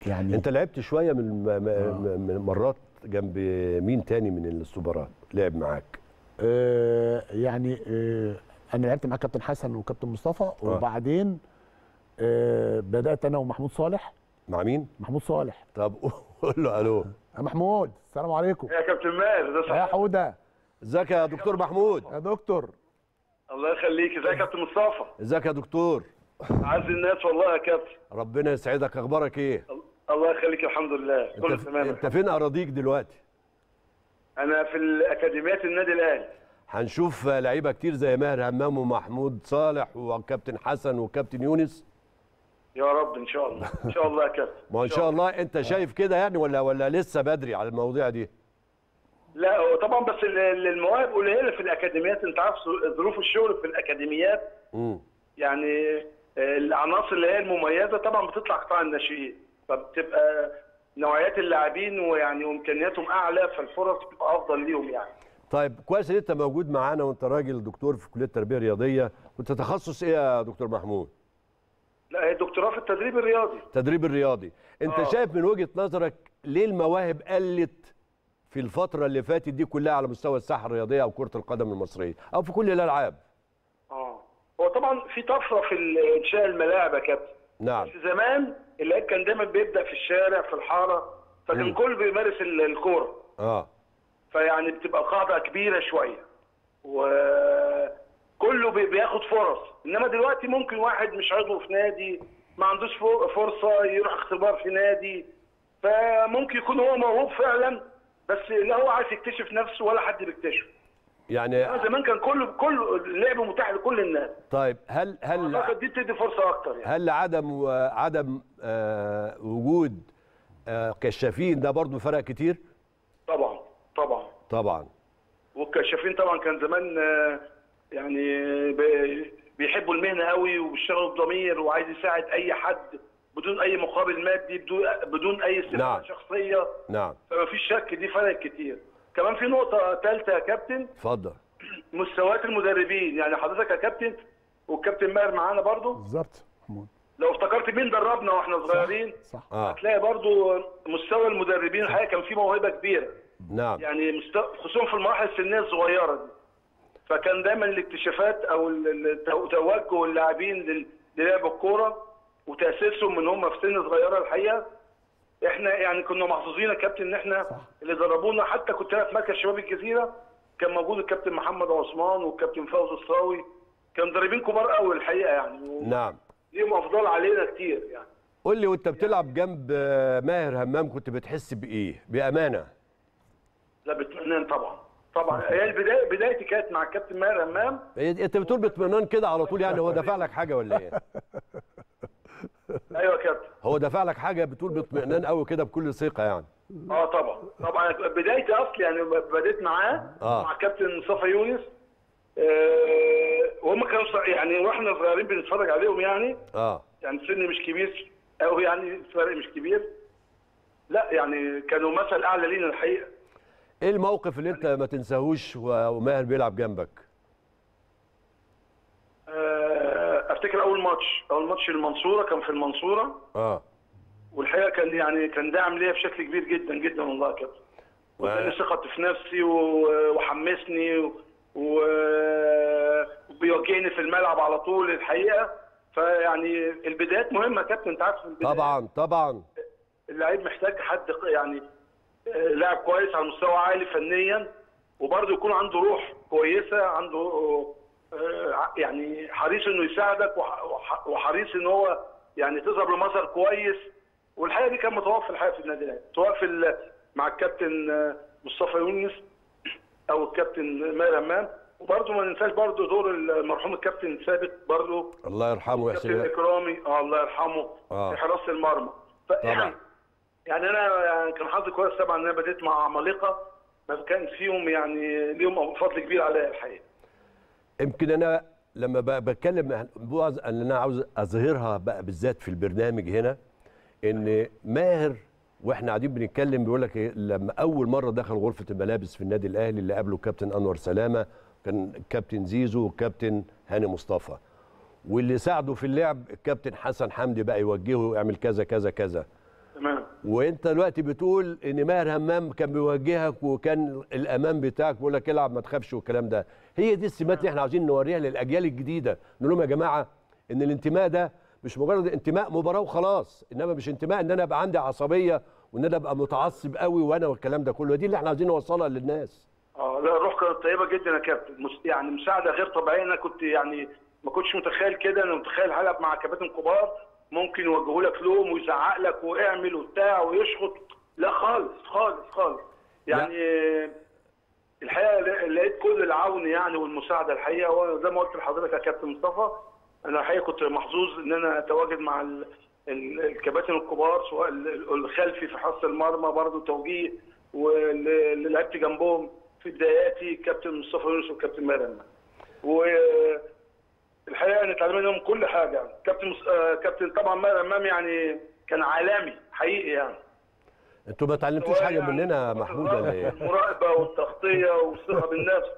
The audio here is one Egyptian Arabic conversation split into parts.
يعني انت لعبت شويه من م- م- من مرات جنب مين تاني من السوبرات لعب معاك آه يعني آه انا لعبت مع كابتن حسن وكابتن مصطفى وبعدين آه بدات انا ومحمود صالح مع مين محمود صالح طب قول له الو يا محمود السلام عليكم يا كابتن ماهر ده يا صح حوده ازيك يا دكتور محمود يا دكتور الله يخليك ازيك يا كابتن مصطفى ازيك يا دكتور عز الناس والله يا كابتن ربنا يسعدك اخبارك ايه الله يخليك الحمد لله كله انت, تمام انت فين اراضيك دلوقتي انا في الاكاديميات النادي الاهلي هنشوف لعيبه كتير زي ماهر همام ومحمود صالح وكابتن حسن وكابتن يونس يا رب ان شاء الله ان شاء الله يا كابتن ما هو ان شاء الله انت شايف كده يعني ولا ولا لسه بدري على المواضيع دي لا هو طبعا بس ال- ال- المواهب قليله في الاكاديميات انت عارف ظروف الشغل في الاكاديميات امم يعني آه، العناصر اللي هي المميزه طبعا بتطلع قطاع الناشئين فبتبقى نوعيات اللاعبين ويعني وامكانياتهم اعلى فالفرص بتبقى افضل ليهم يعني طيب كويس ان انت موجود معانا وانت راجل دكتور في كليه التربيه الرياضيه كنت تخصص ايه يا دكتور محمود لا هي دكتوراه في التدريب الرياضي التدريب الرياضي انت آه. شايف من وجهه نظرك ليه المواهب قلت في الفتره اللي فاتت دي كلها على مستوى الساحه الرياضيه او كره القدم المصريه او في كل الالعاب اه هو طبعا في طفره في ال- انشاء الملاعب يا كابتن نعم بس زمان اللعيب كان دايما بيبدا في الشارع في الحاره فكان مم. كل بيمارس ال- الكوره اه فيعني بتبقى قاعده كبيره شويه وكله بي- بياخد فرص انما دلوقتي ممكن واحد مش عضو في نادي ما عندوش فو- فرصه يروح اختبار في نادي فممكن يكون هو موهوب فعلا بس لا هو عايز يكتشف نفسه ولا حد بيكتشفه يعني إنما زمان كان كل كل اللعب متاح لكل الناس طيب هل هل اعتقد دي بتدي فرصه اكتر يعني هل عدم عدم آه وجود آه كشافين ده برضو فرق كتير طبعا طبعا طبعا والكشافين طبعا كان زمان آه، يعني بي- بيحبوا المهنه قوي وبيشتغلوا بضمير وعايز يساعد اي حد بدون اي مقابل مادي بدون بدون اي استفاده نعم. شخصيه نعم فما فيش شك دي فرق كتير كمان في نقطه ثالثه يا كابتن اتفضل مستويات المدربين يعني حضرتك يا كابتن والكابتن ماهر معانا برضو بالظبط محمود لو افتكرت مين دربنا واحنا صغيرين صح اه هتلاقي برضو مستوى المدربين الحقيقه كان في موهبه كبيره نعم يعني مست- خصوصا في المراحل السنيه الصغيره دي فكان دايما الاكتشافات او ال- ال- تو- توجه اللاعبين لل- للعب الكوره وتاسيسهم من هم في سن صغيره الحقيقه احنا يعني كنا محظوظين يا كابتن ان احنا صح. اللي دربونا حتى كنت انا في مركز شباب الجزيره كان موجود الكابتن محمد عثمان والكابتن فوزي الصاوي كانوا مدربين كبار قوي الحقيقه يعني نعم ليهم افضال علينا كتير يعني قول لي وانت بتلعب جنب آه، ماهر همام كنت بتحس بايه بامانه لا باطمئنان طبعا طبعا هي البدايه بدايتي كانت مع الكابتن ماهر همام إيه، انت بتقول باطمئنان كده على طول يعني هو دفع لك حاجه ولا ايه ايوه يا كابتن هو دفع لك حاجه بتقول باطمئنان قوي كده بكل ثقه يعني اه طبعا طبعا بدايتي اصلي يعني بديت معاه آه. مع كابتن مصطفى يونس آه وهم كانوا ص- يعني واحنا صغيرين بنتفرج عليهم يعني اه يعني سني مش كبير او يعني فرق مش كبير لا يعني كانوا مثل اعلى لينا الحقيقه ايه الموقف اللي انت ما تنساهوش و- وماهر بيلعب جنبك آه افتكر اول ماتش اول ماتش المنصوره كان في المنصوره اه والحقيقه كان يعني كان داعم ليا بشكل كبير جدا جدا والله يا كابتن واداني ثقة في نفسي و- وحمسني و- و- وبيوجهني في الملعب على طول الحقيقة فيعني البدايات مهمة يا كابتن انت عارف البدايات طبعا طبعا اللعيب محتاج حد ق- يعني آه، لاعب كويس على مستوى عالي فنيا وبرضه يكون عنده روح كويسة عنده آه، ع- يعني حريص انه يساعدك وح- وح- وحريص ان هو يعني تظهر بمظهر كويس والحقيقه دي كان متوفر الحقيقه في النادي الاهلي متوفر ال- مع الكابتن آه، مصطفى يونس او الكابتن ماهر همام وبرضه ما ننساش برضه دور المرحوم الكابتن ثابت برضه الله يرحمه الكابتن ويحسن اكرامي اه الله يرحمه آه. في حراسه المرمى ف- طبعا. يعني يعني انا يعني كان حظي كويس طبعا ان انا بديت مع عمالقه ما كان فيهم يعني ليهم فضل كبير عليا الحقيقه يمكن انا لما ب- بتكلم عن بعض ان انا عاوز اظهرها بقى بالذات في البرنامج هنا ان ماهر واحنا قاعدين بنتكلم بيقول لك إيه، لما اول مره دخل غرفه الملابس في النادي الاهلي اللي قابله الكابتن انور سلامه كان الكابتن زيزو والكابتن هاني مصطفى واللي ساعده في اللعب الكابتن حسن حمدي بقى يوجهه يعمل كذا كذا كذا تمام وانت دلوقتي بتقول ان ماهر همام كان بيوجهك وكان الامان بتاعك بيقول لك العب ما تخافش والكلام ده هي دي السمات اللي احنا عاوزين نوريها للاجيال الجديده نقول لهم يا جماعه ان الانتماء ده مش مجرد انتماء مباراه وخلاص انما مش انتماء ان انا ابقى عندي عصبيه وان انا ابقى متعصب قوي وانا والكلام ده كله دي اللي احنا عاوزين نوصلها للناس اه لا الروح كانت طيبه جدا يا كابتن مس- يعني مساعده غير طبيعيه انا كنت يعني ما كنتش متخيل كده انا متخيل هلعب مع كباتن كبار ممكن يوجهوا لك لوم ويزعق لك واعمل وبتاع ويشخط لا خالص خالص خالص يعني الحقيقه لا- لقيت كل العون يعني والمساعده الحقيقه وزي ما قلت لحضرتك يا كابتن مصطفى انا الحقيقه كنت محظوظ ان انا اتواجد مع ال- ال- الكباتن الكبار سواء ال- ال- الخلفي في حراسه المرمى برضه توجيه واللي لعبت جنبهم في بداياتي الكابتن مصطفى يونس والكابتن ماهر والحقيقه انا اتعلمنا منهم كل حاجه يعني كابتن مص... آه، كابتن طبعا ماهر امام يعني كان عالمي حقيقي يعني انتوا ما اتعلمتوش حاجه مننا يا محمود ولا ايه المراقبه والتغطيه والثقه بالنفس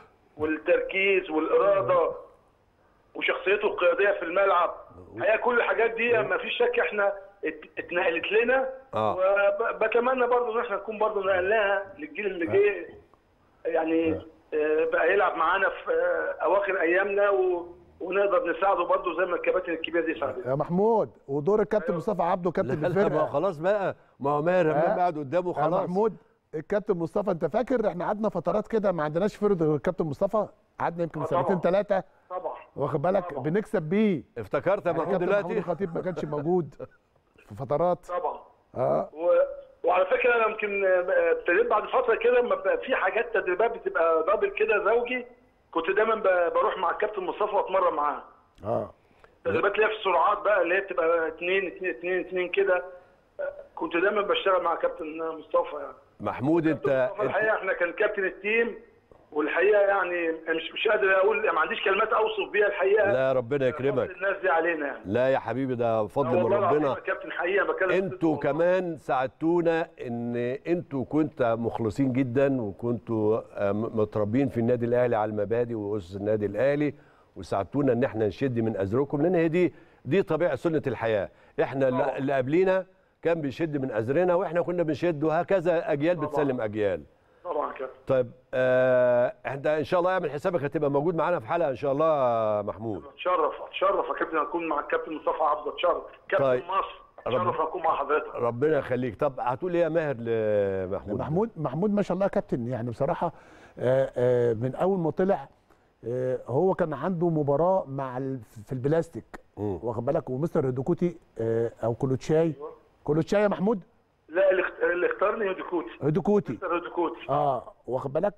والتركيز والاراده وشخصيته القياديه في الملعب الحقيقه كل الحاجات دي ما فيش شك احنا ات- اتنقلت لنا آه. وبتمنى برضه ان احنا نكون برضه نقلناها للجيل اللي جه يعني آه، بقى يلعب معانا في آه، اواخر ايامنا و... ونقدر نساعده برضه زي ما الكباتن الكبيره دي ساعدتنا يا محمود ودور الكابتن مصطفى عبده كابتن لا لا ما هو الفرقه خلاص بقى ما هو ماهر همام آه. قاعد قدامه يا خلاص محمود الكابتن مصطفى انت فاكر احنا قعدنا فترات كده ما عندناش فرد غير الكابتن مصطفى قعدنا يمكن آه سنتين طبعا. ثلاثه طبعا واخد بالك طبعا. بنكسب بيه افتكرت يا يعني محمود كابتن محمود دلوقتي الخطيب ما كانش موجود في فترات طبعا اه و... وعلى فكره انا يمكن آه، ابتديت بعد فتره كده لما بقى في حاجات تدريبات بتبقى دبل كده زوجي كنت دايما ب- بروح مع الكابتن مصطفى واتمرن معاه اه تدريبات اللي هي في السرعات بقى اللي هي بتبقى اتنين اتنين اتنين, اتنين كده آه، كنت دايما بشتغل مع كابتن مصطفى يعني محمود انت, مصطفى انت الحقيقه احنا كان كابتن التيم والحقيقه يعني مش مش قادر اقول ما عنديش كلمات اوصف بيها الحقيقه لا ربنا يكرمك فضل الناس دي علينا يعني لا يا حبيبي ده آه فضل من والله العظيم ربنا يا كابتن حقيقه بكلم انتوا والله. كمان ساعدتونا ان انتوا كنتوا مخلصين جدا وكنتوا آه، م- متربين في النادي الاهلي على المبادئ واسس النادي الاهلي وساعدتونا ان احنا نشد من ازركم لان هي دي دي طبيعه سنه الحياه احنا اللي- طبعا. اللي قبلينا كان بيشد من ازرنا واحنا كنا بنشد وهكذا اجيال طبعا. بتسلم اجيال طبعا كابتن طيب آه احنا ان شاء الله اعمل حسابك هتبقى موجود معانا في حلقه ان شاء الله يا محمود اتشرف اتشرف يا كابتن اكون مع الكابتن مصطفى عبده اتشرف كابتن طيب. مصر رب- اتشرف اكون مع حضرتك ربنا يخليك طب هتقول ايه يا ماهر لمحمود محمود محمود ما شاء الله يا كابتن يعني بصراحه آه، آه، من اول ما طلع آه، هو كان عنده مباراه مع ال- في البلاستيك مم. واخد بالك ومستر هدوكوتي آه، او كولوتشاي كولوتشاي يا محمود لا اللي اخت- اللي اختارني هدوكوتي هدوكوتي مستر هدوكوتي اه واخد بالك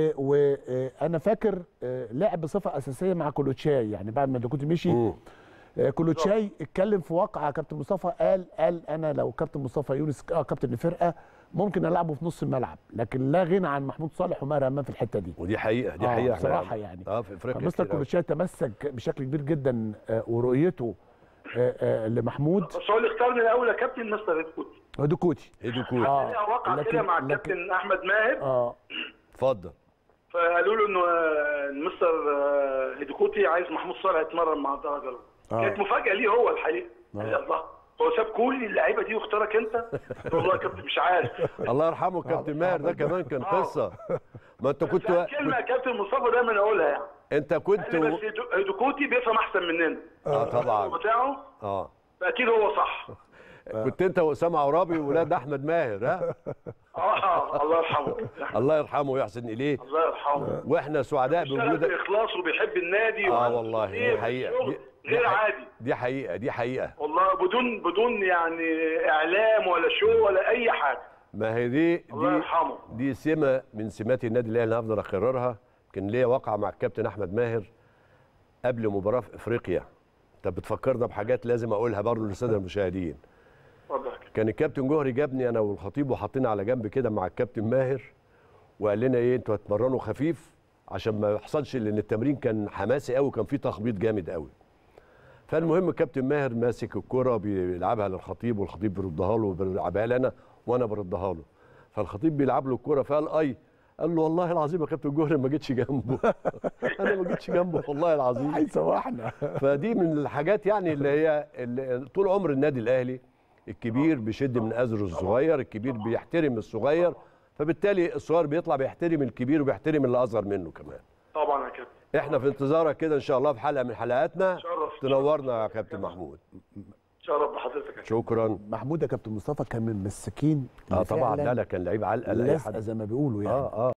وانا فاكر آه، لعب بصفه اساسيه مع كولوتشاي يعني بعد ما هدوكوتي مشي مم. آه، كولوتشاي اتكلم في واقعه كابتن مصطفى قال قال انا لو كابتن مصطفى يونس اه كابتن الفرقه ممكن العبه في نص الملعب لكن لا غنى عن محمود صالح وماهر همام في الحته دي ودي حقيقه دي آه، حقيقه إحنا بصراحة يعني. اه في افريقيا فمستر كتير أوي. كولوتشاي تمسك بشكل كبير جدا آه، ورؤيته آه، آه، لمحمود بس هو اللي اختارني الاول يا كابتن مستر هدوكوتي هدوكوتي هيدوكوت آه. ليها واقع لكن- كده مع لكن- الكابتن احمد ماهر اه اتفضل فقالوا له انه آه، مستر آه، هدوكوتي عايز محمود صالح يتمرن مع الدرجه الاولى آه. كانت مفاجاه ليه هو الحقيقه قال لي الله هو ساب كل اللعيبه دي واختارك انت؟ قلت له والله يا كابتن مش عارف الله يرحمه كابتن ماهر ده كمان كان آه. قصه ما انت كنت بس كلمه يا كابتن مصطفى دايما اقولها يعني انت كنت قال لي بس هدو- هدوكوتي بيفهم احسن مننا اه طبعا بتاعه اه فاكيد هو صح كنت انت واسامه عرابي وولاد احمد ماهر ها اه الله يرحمه الله يرحمه ويحسن اليه الله يرحمه واحنا سعداء اشتغل بوجودك باخلاص وبيحب النادي اه وعنده والله كتير دي في حقيقه الشغل دي, دي غير حقيقة. عادي دي حقيقه دي حقيقه والله بدون بدون يعني اعلام ولا شو ولا اي حاجه ما هي دي الله دي يرحمه دي سمه من سمات النادي الاهلي انا هفضل اكررها كان ليا واقعه مع الكابتن احمد ماهر قبل مباراه في افريقيا طب بتفكرنا بحاجات لازم اقولها برضه للساده المشاهدين اتفضل يا كابتن. كان الكابتن جوهري جابني انا والخطيب وحطينا على جنب كده مع الكابتن ماهر وقال لنا ايه انتوا هتمرنوا خفيف عشان ما يحصلش لان التمرين كان حماسي قوي وكان فيه تخبيط جامد قوي فالمهم الكابتن ماهر ماسك الكرة بيلعبها للخطيب والخطيب بيردها له وبيلعبها لي انا وانا بردها له فالخطيب بيلعب له الكرة فقال اي قال له والله العظيم يا كابتن جوهري ما جيتش جنبه انا ما جيتش جنبه والله العظيم هيسوحنا فدي من الحاجات يعني اللي هي اللي طول عمر النادي الاهلي الكبير بيشد من ازر الصغير الكبير بيحترم الصغير فبالتالي الصغير بيطلع بيحترم الكبير وبيحترم اللي اصغر منه كمان طبعا يا كابتن احنا في انتظارك كده ان شاء الله في حلقه من حلقاتنا شرف. تنورنا يا كابتن محمود شرف بحضرتك يا كابتن شكرا محمود يا كابتن مصطفى كان من المساكين اه اللي طبعا فعلاً لا لا كان لعيب علقه لاي لازقه حد زي ما بيقولوا يعني اه اه